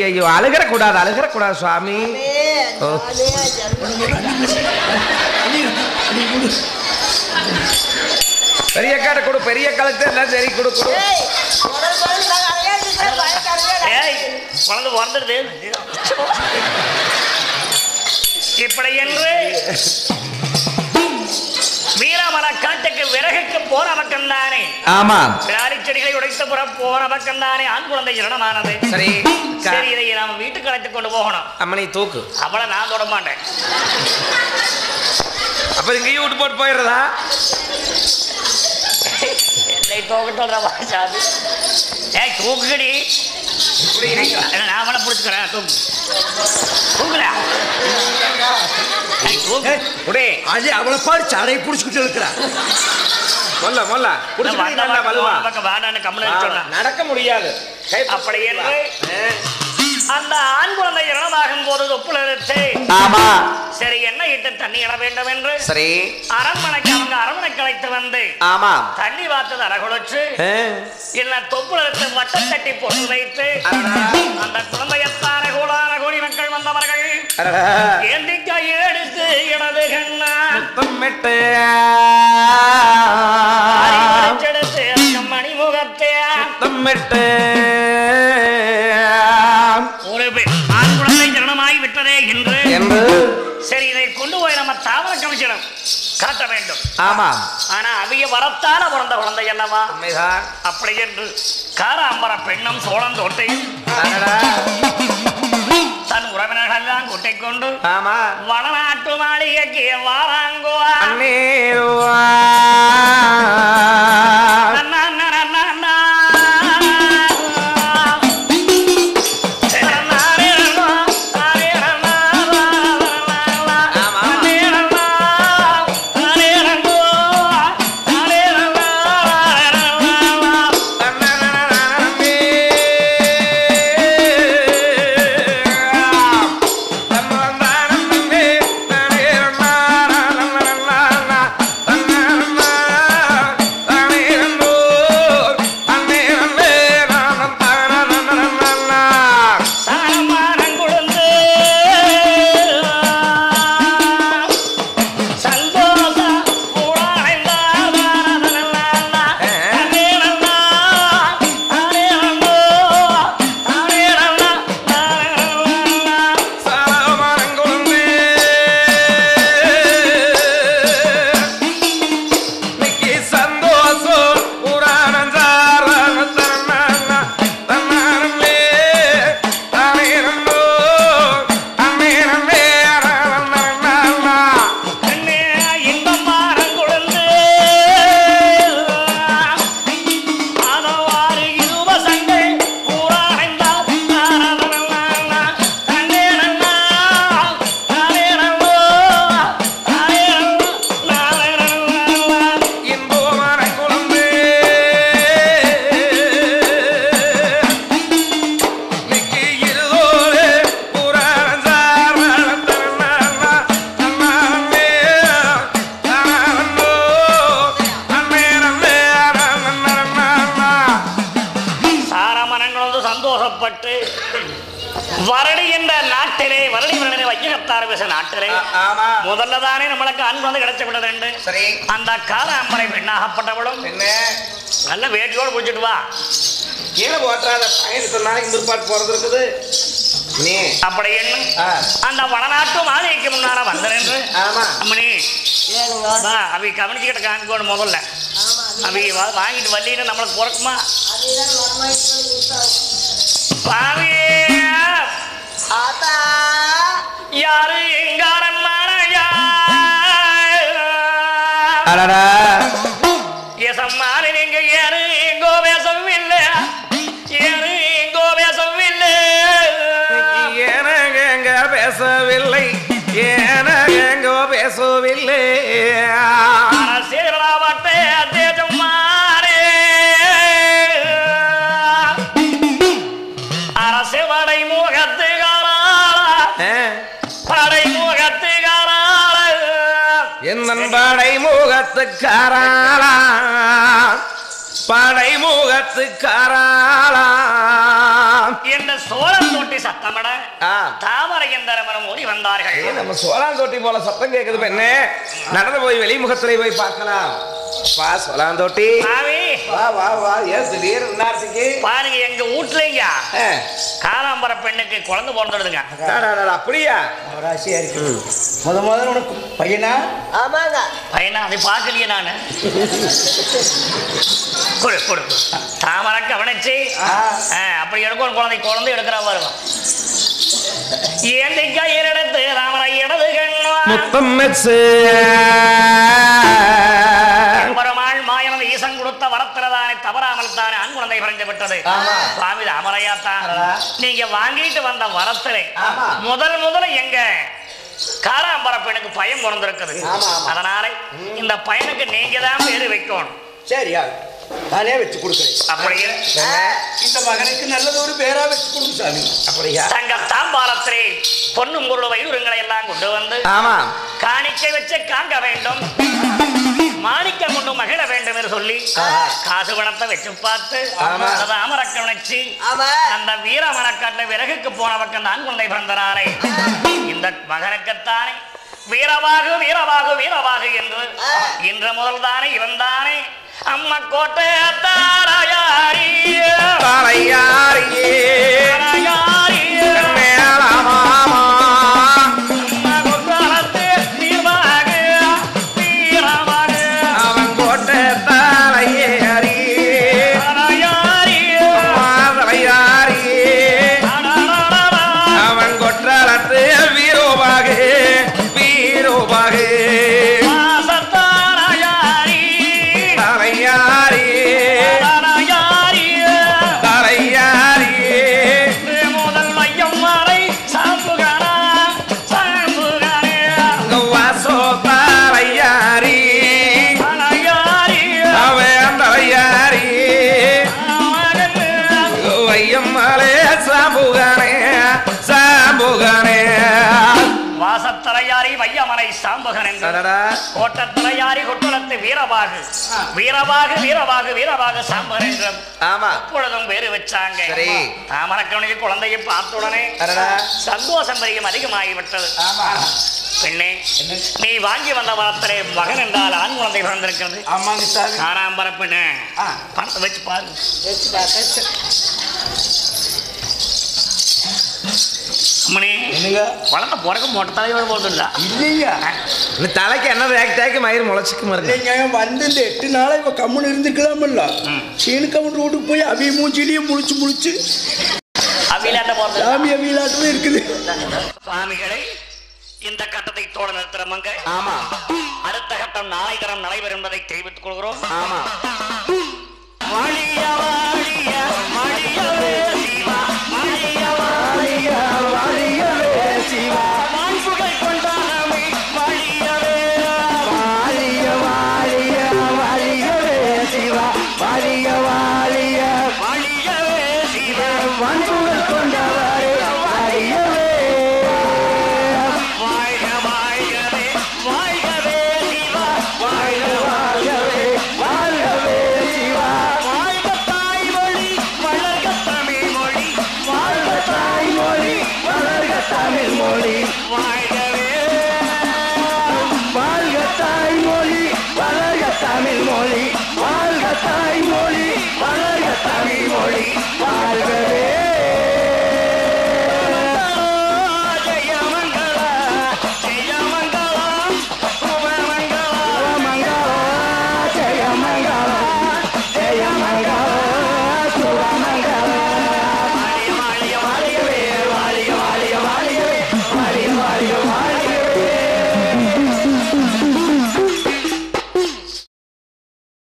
ஐயோ அழுகிற கூடாது அழுகிற கூடாது சுவாமி ஓ. பெரிய காரை கொடு பெரிய கழுத்து எல்லாம் சரி கொடு கொடு ஏய் குழந்தை பிறந்துடுது இப்படி என்று வீரமல காட்டுக்கு விறகுக்கு போற பக்கம் தானே ஆமா பிராரி செடிகளை உடைத்த புற போற பக்கம் தானே ஆண் குழந்தை இரணமானது சரி க- சரி இதை நாம வீட்டுக்கு அழைத்து கொண்டு போகணும் அம்மனை தூக்கு அவளை நான் தொட மாட்டேன் அப்ப இங்கேயும் விட்டு போட்டு போயிடுறதா என்னை தூக்கட்டோட சாமி ஏய் தூக்குடி நான் அவனை பிடிச்சிக்கிறேன் தூக்கு தூக்குல ஏய், தூக்கு உடே அது அவளை பாரு சடையை பிடிச்சிக்கிட்டு இருக்கிறா மொல்ல மொல்ல புடிச்சுக்கிட்டு நல்லா வலுவா வாடான்னு கம்மனு சொன்னான் நடக்க முடியாது கை அப்படி என்று அந்த ஆண் குழந்தை இரணமாகும் போது தொப்புல எடுத்து ஆமா சரி என்ன இட்டு தண்ணி இட வேண்டும் என்று சரி அரண்மனைக்கு அவங்க அரண்மனைக்கு அழைத்து வந்து ஆமா தண்ணி பார்த்தது அரகுலச்சு ஆ. இல்ல தொப்புல எடுத்து வட்டம் தட்டி பொருள் வைத்து அடடா. அந்த குழந்தையத்தார கூடார கோடி மக்கள் வந்தவர்கள் அடடா. ஏந்தி கையெடுத்து இடது கண்ணா முத்தமிட்டு எடுத்து மணிமுகத்தே முத்தமிட்டு ஒரு பெண் ஆண் குழந்தை ஜனனமாகி விட்டதே என்று என்று சரி இதை கொண்டு போய் நம்ம தாவர கமிஷனம் காட்ட வேண்டும் ஆமா ஆனா அவிய வரத்தால பிறந்த குழந்தை அல்லவா உண்மைதான் அப்படி என்று காராம்பர பெண்ணும் சோழன் தோட்டையும் அடடா. தன் உறவினர்கள் எல்லாம் கூட்டிக் கொண்டு ஆமா வடநாட்டு மாளிகைக்கு வாராங்குவா அண்ணேருவா. அண்ணா, அண்ணா, அண்ணா, அண்ணா. நானே அண்ணா, நானே அண்ணா, ஆமா. நானே அண்ணா, நானே அண்ணா, நானே அண்ணா, அண்ணனனனனனமே. தன்னந்தனனமே. தனேரனானனனனனா. தன்னனனா. தனேரனோ. அன்னேரனேரானம் தனனனனனனா. சாரமானங்குழுந்து சந்தோஷ புறாய்ந்தார் தாரதனலாலா. அனேனல்லா, அனேனல்லோ, அனேனல்லா, அனேனல்லா. சாமரங்குழந்தே. இன்னைக்கு சந்தோஷம் புராணஞ்சாரண தரணா தன்னாரமே தானேரந்தோ அன்னேரமே அரணரணா கண்ணே இன்பமானங்குழுந்து ஆதவாறு இருவசங்கள் புறாய்ந்தார் தாரதனலாலா. அனேனல்லா, அனேனல்லோ, அனேனல்லா, அனேனல்லா. இன்போமரங்குழந்தே. இன்னைக்கு இருளோரே புராணஞ்சாரண தரணா தன்னாரமே தானரந்தோ அன்னேரமே அரணரணா சாரமனங்களோடு சந்தோஷப்பட்டு வரடி என்ற நாட்டிலே வரடி வரடி வையகத்தார் பேச நாட்டிலே ஆமா முதல்ல தானே நம்மளுக்கு அன்பு வந்து கிடைச்ச விட்டது சரி அந்த காராம்பரை பெண்ணாகப்பட்டவளும் என்ன நல்ல வேட்டியோடு பிடிச்சிட்டு வா கீழே போட்டாத பயணத்தை நாளைக்கு முற்பாட்டு போறது இருக்குது நீ அப்படி என்னும் ஆ. அந்த வடநாட்டு மாளிகைக்கு முன்னால வந்தேன் ஆமா அம்மணி வா அவி கவனிச்சுக்கிட்ட காமிக்கணும் முதல்ல அவி வா- வாங்கிட்டு வள்ளின்னு நம்மளுக்கு பிறக்குமா பாவி யாரு எங்காரன் மாலையா அடடா எசம்மாறு நீங்க யாரு எங்கோ பேசவில்லை யாரு எங்கோ பேசவில்லை எனக்கு எங்க பேசவில்லை எனக்கு எங்கோ பேசவில்லை அரசியலாவட்டே தேஜம்மாரே அரசு படை முகத்துகாரா ஆ, படை முகத்துகாரா என்னன் படை முகத்துக்காராளா படை முகத்துக்காராளா ஆமாம் இந்த சோழம் தொட்டி சத்தமிட ஆ. தாமரை எந்தரமரம் ஓடி வந்தார்கள் ஏய், நம்ம சோழாந்தோட்டி போல சத்தம் கேக்குது பெண்ணே நடந்து போய் வெளிமுகத்துல போய் பார்க்கலாம் அப்பா சோழாந்தோட்டி சாமி வா வா வா ஏன் திடீர் நேரத்துக்கு பாருங்க எங்க வீட்லங்க ஆ, காலாம்பர பெண்ணுக்கு குழந்தை பிறந்துடுதுங்க அடா, அடா, அப்படியா ராசியா இருக்கு முத முதல்ல உனக்கு பையனா ஆமாங்க பையனா அதை பார்க்கலையே நான் கொடு கொடு தாமரை கவனிச்சு ஆ. ஆ, அப்படி எடுக்கும் குழந்தை குழந்தை எடுக்கிறா பாருங்க ஏந்தை கையில் எடுத்து தாமரை இடது கண்வா முத்தம் மெச்சு பெருமாள் மாயனது ஈசன் கொடுத்த வரத்திரதானே தவறாமல் தானே ஆண் குழந்தை பிறந்து விட்டது ஆமா. சுவாமி அமரையாத்தான் அடடா. நீங்க வாங்கிட்டு வந்த வரத்திலே ஆமா. முதல் முதல்ல எங்க காராம்பர பெண்ணுக்கு பயம் பிறந்திருக்குது ஆமா, ஆமா. அதனால இந்த பையனுக்கு நீங்க தான் பேரு வைக்கணும் சரியா நானே வச்சு கொடுக்குறேன் அப்படியே இந்த மகனுக்கு நல்லது ஒரு பேரா வச்சு கொடுங்க சாமி அப்படியா தங்க தாம்பாலத்திலே பொன்னும் பொருள் வயிறுங்களை எல்லாம் கொண்டு வந்து ஆமா காணிக்கை வச்சு காங்க வேண்டும் மாணிக்கம் கொண்டு மகிழ வேண்டும் என்று சொல்லி ஆஹா. காசு பணத்தை வச்சு பார்த்து ஆமா. அதை அமரக்கவனிச்சு ஆமா அந்த வீர மணக்காட்டுல விறகுக்கு போன பக்கம் தான் குழந்தை பிறந்தனாரே இந்த மகனுக்குத்தானே வீரவாகு வீரவாகு வீரவாகு என்று இன்று முதல் தானே இவன் தானே அம்மா கோட்டை தாராயாரி தலையாரியே தாராயாரி மேலமாமா அம்மா கொட்டாரத்து வீரவாகு வீரவாகு அவன் கோட்டை தலையேறி தாராயாரி தலையாரியே தாராராரா. அவன் கொற்றாலத்து வீரோபாகு வீரோபாகு வாசத்தாராயாரி தலையாரியே தாராயாரி தலையாரியே முதல் மையம் மாலை சாம்புகாரா சாம்புகாரே வாசோ தலையாரி அலையாரி அவன் தலையாரி வையம்மாளே சாம்புகானே சாம்புகானே வாசத்தலையாரி வையமனை சாம்புகன் என்று அடடா கோட்டத்தலையாரி கொட்டுளத்து வீரபாகு வீரபாகு வீரபாகு வீரபாகு சாம்பகன் என்று ஆமா அப்பொழுதும் பேரு வச்சாங்க சரி. தாமரக்கவனிக்கு குழந்தையை பார்த்த உடனே அடடா சந்தோஷம் அதிகம் அதிகமாகிவிட்டது ஆமா பெண்ணே நீ வாங்கி வந்த வரத்திலே மகன் என்றால் ஆண் குழந்தை பிறந்திருக்கிறது ஆமாங்க சாமி காராம்பர பெண்ணு ஆ. பணத்தை வச்சு பாருங்க வச்சு பார்க்க அம்மனி என்னங்க குழந்தை பிறக்க மொட்டை தலையோட போதுல்ல இல்லைங்க இந்த தலைக்கு என்ன தேக்கி தேக்கி மயிர் முளைச்சிக்கு மருந்து இல்லைங்க வந்து இந்த எட்டு நாளா இவ கம்முன்னு இருந்துக்கலாமல்ல சீனு கம்மன் ரோட்டுக்கு போய் அவிய மூஞ்சிலையும் முழிச்சு முழிச்சு அவிலாட்ட போறது சாமி அவியலாட்டமே இருக்குது சுவாமிகளை இந்த கட்டத்தை தோட நிறுத்துறவங்க ஆமா அடுத்த கட்டம் நாளை தரம் நடைபெறும் என்பதை தெரிவித்துக் கொள்கிறோம் ஆமா வழியவா